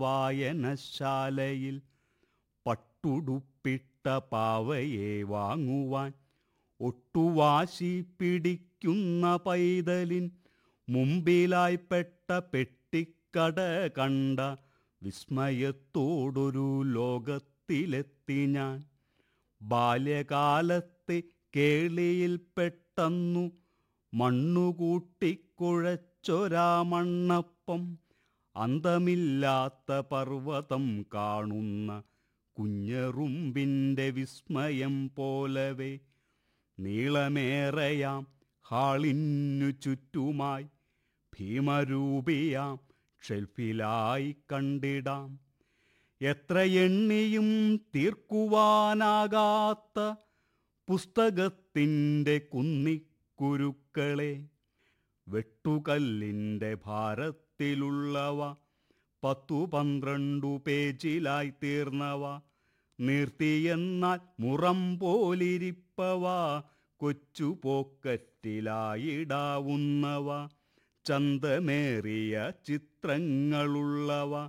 വായനശാലയിൽ പട്ടുടുപ്പിട്ട പാവയെ വാങ്ങുവാൻ ഒട്ടുവാശി പിടിക്കുന്ന പൈതലിൻ മുമ്പിലായി പെട്ട പെട്ടിക്കട കണ്ട വിസ്മയത്തോടൊരു ലോകത്തിലെത്തി ഞാൻ ബാല്യകാലത്തെ കേളിയിൽ പെട്ടെന്നു മണ്ണുകൂട്ടിക്കുഴച്ചൊരാ മണ്ണപ്പം അന്തമില്ലാത്ത പർവ്വതം കാണുന്ന കുഞ്ഞറുമ്പിൻ്റെ വിസ്മയം പോലവേ നീളമേറയാം ഹാളിനു ചുറ്റുമായി ഭീമരൂപിയാം ഷെൽഫിലായി കണ്ടിടാം എത്ര എണ്ണിയും തീർക്കുവാനാകാത്ത പുസ്തകത്തിൻ്റെ കുന്നിക്കുരുക്കളെ വെട്ടുകല്ലിൻ്റെ ഭാരത്തിലുള്ളവ പത്തു പന്ത്രണ്ടു പേജിലായി തീർന്നവ നിർത്തിയെന്നാൽ മുറം പോലിരിപ്പവ കൊച്ചു പോക്കറ്റിലായിടാവുന്നവ ചന്തമേറിയ ചിത്രങ്ങളുള്ളവ